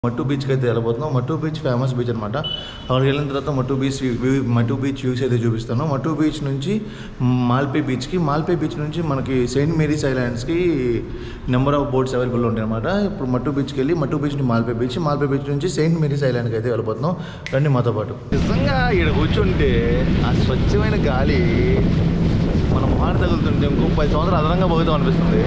మట్టు బీచ్కి అయితే వెళ్ళబోతున్నాం మట్టు బీచ్ ఫేమస్ బీచ్ అనమాట అక్కడికి వెళ్ళిన తర్వాత Mattu beach view- Mattu beach views అయితే చూపిస్తాను మట్టు బీచ్ నుంచి మాల్పే బీచ్కి మాల్పే బీచ్ నుంచి మనకి సెయింట్ మేరీస్ ఐలాండ్స్కి నెంబర్ ఆఫ్ బోట్స్ అవైలబుల్ ఉంటాయి అనమాట ఇప్పుడు మట్టు బీచ్కి వెళ్ళి మట్టు బీచ్ నుంచి మాల్పే బీచ్ మాల్పే బీచ్ నుంచి సెయింట్ మేరీస్ ఐలాండ్కి అయితే వెళ్ళిపోతున్నాం రండి మాతో పాటు నిజంగా ఇక్కడ కూర్చుంటే ఆ స్వచ్ఛమైన గాలి మన మొహాన్ని తగులుతుంటే ఇంకో పది సంవత్సరాలు అదనంగా పోగుతాం అనిపిస్తుంది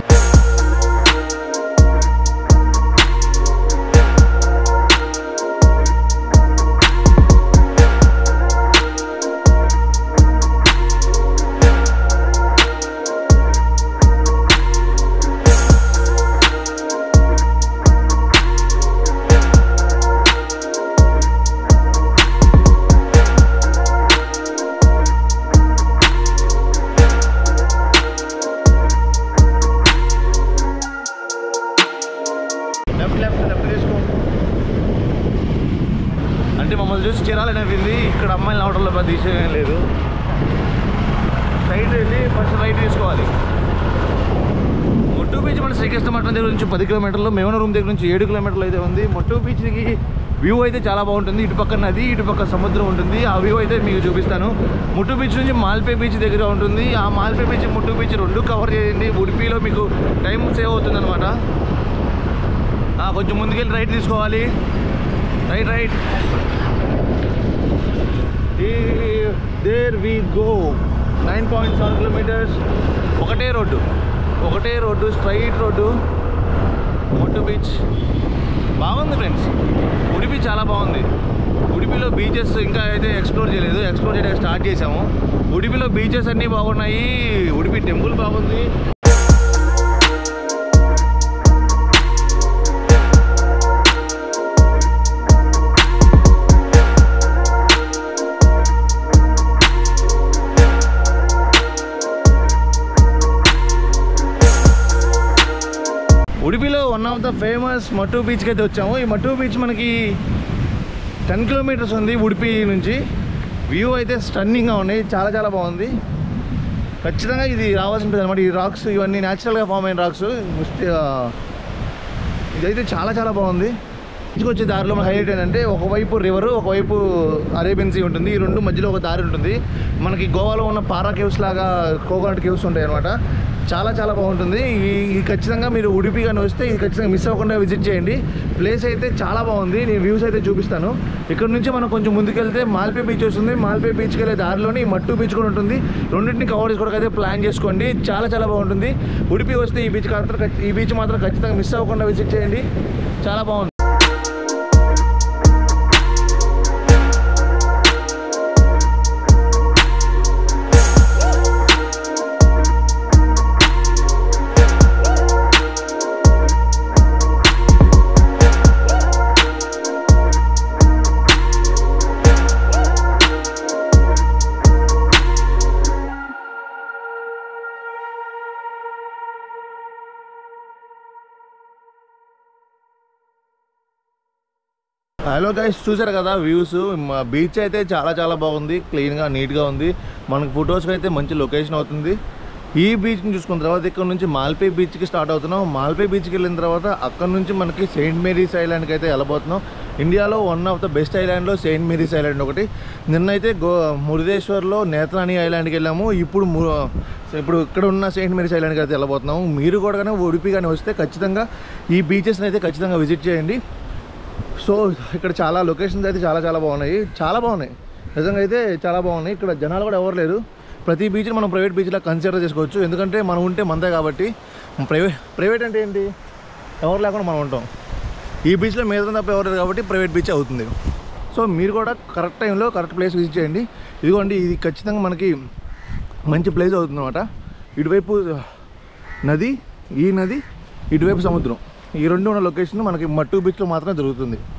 లెఫ్ట్ లెఫ్ట్ లెఫ్ట్ తీసుకో అంటే మమ్మల్ని చూసి చిరాలని అనిపింది ఇక్కడ అమ్మాయిలు అవడంలో పెద్ద విషయం ఏం లేదు సైడ్ వెళ్ళి ఫస్ట్ రైట్ తీసుకోవాలి మొట్టు బీచ్ మన శ్రీకృష్ణపట్నం దగ్గర నుంచి పది కిలోమీటర్లు మేమన రూమ్ దగ్గర నుంచి ఏడు కిలోమీటర్లు అయితే ఉంది మొట్టు బీచ్కి వ్యూ అయితే చాలా బాగుంటుంది ఇటు పక్క నది ఇటు పక్క సముద్రం ఉంటుంది ఆ వ్యూ అయితే మీకు చూపిస్తాను ముట్టు బీచ్ నుంచి మాల్పే బీచ్ దగ్గర ఉంటుంది ఆ మాల్పే బీచ్ ముట్టు బీచ్ రెండు కవర్ చేయండి ఉడిపిలో మీకు టైం సేవ్ అవుతుంది అనమాట కొంచెం ముందుకెళ్ళి రైట్ తీసుకోవాలి right right there we go nine point seven kilometres ఒకటే రోడ్డు ఒకటే road straight road Mattu beach బాగుంది ఫ్రెండ్స్ ఉడిపి చాలా బాగుంది ఉడిపిలో బీచెస్ ఇంకా అయితే ఎక్స్ప్లోర్ చేయలేదు ఎక్స్ప్లోర్ చేయడానికి స్టార్ట్ చేసాము ఉడిపిలో బీచెస్ అన్నీ బాగున్నాయి ఉడిపి టెంపుల్ బాగుంది ఉడిపిలో one of the famous Mattu బీచ్కి అయితే వచ్చాము ఈ మట్టు బీచ్ మనకి టెన్ కిలోమీటర్స్ ఉంది ఉడిపి నుంచి వ్యూ అయితే స్టన్నింగ్గా ఉన్నాయి చాలా చాలా బాగుంది ఖచ్చితంగా ఇది రావాల్సి ఉంటుంది అనమాట ఈ రాక్స్ ఇవన్నీ న్యాచురల్గా ఫామ్ అయిన రాక్స్ ఇదైతే చాలా చాలా బాగుంది బీచ్కి వచ్చే దారిలో మన హైలైట్ ఏంటంటే ఒకవైపు రివర్ ఒకవైపు అరేబియన్ సీ ఉంటుంది ఈ రెండు మధ్యలో ఒక దారి ఉంటుంది మనకి గోవాలో ఉన్న పారా కేవ్స్ లాగా కోకోనట్ కేవ్స్ ఉంటాయి అనమాట చాలా చాలా బాగుంటుంది ఇవి ఇది ఖచ్చితంగా మీరు ఉడిపి కానీ వస్తే ఇది ఖచ్చితంగా మిస్ అవ్వకుండా విజిట్ చేయండి ప్లేస్ అయితే చాలా బాగుంది నేను వ్యూస్ అయితే చూపిస్తాను ఇక్కడ నుంచి మనం కొంచెం ముందుకెళ్తే మాల్పే బీచ్ వస్తుంది మాల్పే బీచ్కి వెళ్ళే దారిలోని ఈ మట్టు బీచ్ కూడా ఉంటుంది రెండింటిని కవర్ చేసుకోవడానికి అయితే ప్లాన్ చేసుకోండి చాలా చాలా బాగుంటుంది ఉడిపి వస్తే ఈ బీచ్ మాత్రం ఈ బీచ్ మాత్రం ఖచ్చితంగా మిస్ అవ్వకుండా విజిట్ చేయండి చాలా బాగుంది హలో గైస్ చూసారు కదా వ్యూస్ బీచ్ అయితే చాలా చాలా బాగుంది క్లీన్గా నీట్గా ఉంది మనకు ఫొటోస్కి అయితే మంచి లొకేషన్ అవుతుంది ఈ బీచ్ని చూసుకున్న తర్వాత ఇక్కడ నుంచి మాల్పే బీచ్కి స్టార్ట్ అవుతున్నాం మాల్పే బీచ్కి వెళ్ళిన తర్వాత అక్కడ నుంచి మనకి సెయింట్ మేరీస్ ఐలాండ్కి అయితే వెళ్ళబోతున్నాం ఇండియాలో వన్ ఆఫ్ ద బెస్ట్ ఐలాండ్లో సెయింట్ మేరీస్ ఐలాండ్ ఒకటి నిన్నైతే గో మురుదేశ్వర్లో నేత్రాణి ఐలాండ్కి వెళ్ళాము ఇప్పుడు ము- ఇప్పుడు ఇక్కడ ఉన్న సెయింట్ మేరీస్ ఐలాండ్కి అయితే వెళ్ళబోతున్నాము మీరు కూడా కానీ ఉడిపి కానీ వస్తే ఖచ్చితంగా ఈ బీచెస్ని అయితే ఖచ్చితంగా విజిట్ చేయండి సో ఇక్కడ చాలా లొకేషన్స్ అయితే చాలా చాలా బాగున్నాయి చాలా బాగున్నాయి నిజంగా అయితే చాలా బాగున్నాయి ఇక్కడ జనాలు కూడా ఎవరు లేరు ప్రతి బీచ్ని మనం ప్రైవేట్ బీచ్లా కన్సిడర్ చేసుకోవచ్చు ఎందుకంటే మనం ఉంటే మందే కాబట్టి ప్రైవేట్ ప్రైవేట్ అంటే ఏంటి ఎవరు లేకుండా మనం ఉంటాం ఈ బీచ్లో మీద తప్ప ఎవరు లేరు కాబట్టి ప్రైవేట్ బీచ్ అవుతుంది సో మీరు కూడా కరెక్ట్ టైంలో కరెక్ట్ ప్లేస్ విజిట్ చేయండి ఇదిగోండి ఇది ఖచ్చితంగా మనకి మంచి ప్లేస్ అవుతుంది అనమాట ఇటువైపు నది ఈ నది ఇటువైపు సముద్రం ఈ రెండు ఉన్న లొకేషన్ మనకి మట్టు బీచ్లో మాత్రమే దొరుకుతుంది